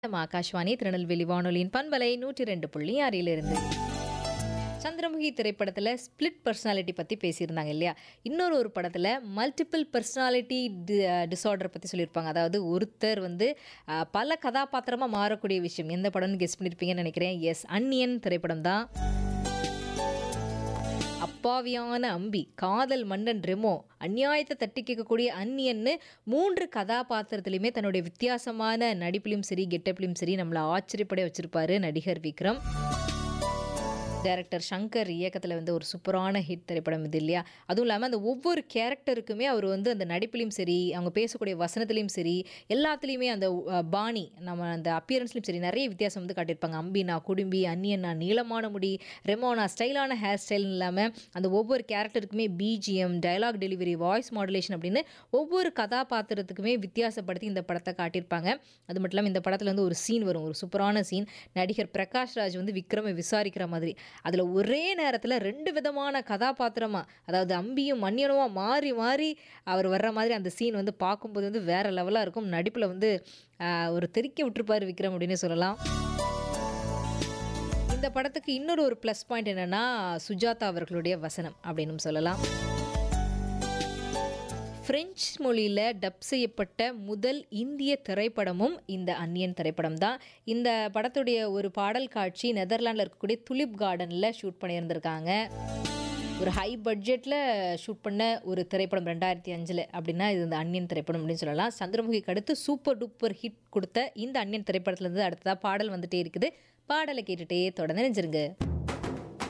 நம்ம ஆகாஷ்வாணி திருநெல்வேலி வானொலியின் பண்பலை நூற்றி ரெண்டு புள்ளி ஆறிலிருந்து சந்திரமுகி திரைப்படத்தில் ஸ்பிளிட் பர்சனாலிட்டி பற்றி பேசியிருந்தாங்க இல்லையா இன்னொரு ஒரு படத்தில் மல்டிபிள் பர்சனாலிட்டி டிஸார்டர் பற்றி சொல்லியிருப்பாங்க அதாவது ஒருத்தர் வந்து அஹ், பல கதாபாத்திரமாக மாறக்கூடிய விஷயம் எந்த படம்னு கெஸ் பண்ணியிருப்பீங்கன்னு நினைக்கிறேன் எஸ் அன்னியன் திரைப்படம் தான் அப்பாவியான அம்பி காதல் மன்னன் ரெமோ அநியாயத்தை தட்டி கேட்கக்கூடிய அந்நியன்னு மூன்று கதாபாத்திரத்திலையுமே தன்னுடைய வித்தியாசமான நடிப்பிலும் சரி கெட்டப்பிலும் சரி நம்மளை ஆச்சரியப்பட வச்சிருப்பாரு நடிகர் விக்ரம் டைரக்டர் சங்கர் இயக்கத்தில் வந்து ஒரு சூப்பரான ஹிட் திரைப்படம் இது இல்லையா அதுவும் இல்லாமல் அந்த ஒவ்வொரு கேரக்டருக்குமே அவர் வந்து அந்த நடிப்புலையும் சரி அவங்க பேசக்கூடிய வசனத்துலையும் சரி எல்லாத்துலேயுமே அந்த அஹ், பாணி நம்ம அந்த அப்பியரன்ஸ்லையும் சரி நிறைய வித்தியாசம் வந்து காட்டியிருப்பாங்க அம்பினா குடும்பி அன்னியனா நீளமான முடி ரெமோனா ஸ்டைலான ஹேர் ஸ்டைல் இல்லாமல் அந்த ஒவ்வொரு கேரக்டருக்குமே BGM dialogue delivery voice modulation அப்படின்னு ஒவ்வொரு கதாபாத்திரத்துக்குமே வித்தியாசப்படுத்தி இந்த படத்தை காட்டியிருப்பாங்க அது மட்டும் இல்லாமல் இந்த படத்தில் வந்து ஒரு சீன் வரும் ஒரு சூப்பரான சீன் நடிகர் பிரகாஷ் ராஜ் வந்து விக்ரமை விசாரிக்கிற மாதிரி அதில் ஒரே நேரத்தில் ரெண்டு விதமான கதாபாத்திரமாக அதாவது அம்பியும் மன்னியனுமா மாறி மாறி அவர் வர்ற மாதிரி அந்த சீன் வந்து பார்க்கும்போது வந்து வேற லெவலாக இருக்கும் நடிப்பில் வந்து ஆஹ், ஒரு தெறிக்க விட்டுருப்பார் விக்ரம் அப்படின்னு சொல்லலாம் இந்த படத்துக்கு இன்னொரு ஒரு ப்ளஸ் பாயிண்ட் என்னன்னா சுஜாதா அவர்களுடைய வசனம் அப்படின்னு சொல்லலாம் பிரெஞ்சு மொழியில் டப் செய்யப்பட்ட முதல் இந்திய திரைப்படமும் இந்த அந்நியன் திரைப்படம் தான் இந்த படத்துடைய ஒரு பாடல் காட்சி நெதர்லாண்டில் இருக்கக்கூடிய துலிப் கார்டனில் ஷூட் பண்ணியிருந்திருக்காங்க ஒரு ஹை பட்ஜெட்டில் ஷூட் பண்ண ஒரு திரைப்படம் ரெண்டாயிரத்தி அஞ்சில் அப்படின்னா இது இந்த அந்நியன் திரைப்படம் அப்படின்னு சொல்லலாம் சந்திரமுகிக்கு அடுத்து சூப்பர் டூப்பர் ஹிட் கொடுத்த இந்த அந்நியன் திரைப்படத்துலேருந்து அடுத்ததாக பாடல் வந்துட்டே இருக்குது பாடலை கேட்டுட்டே தொடர்ந்து நினைச்சிருங்க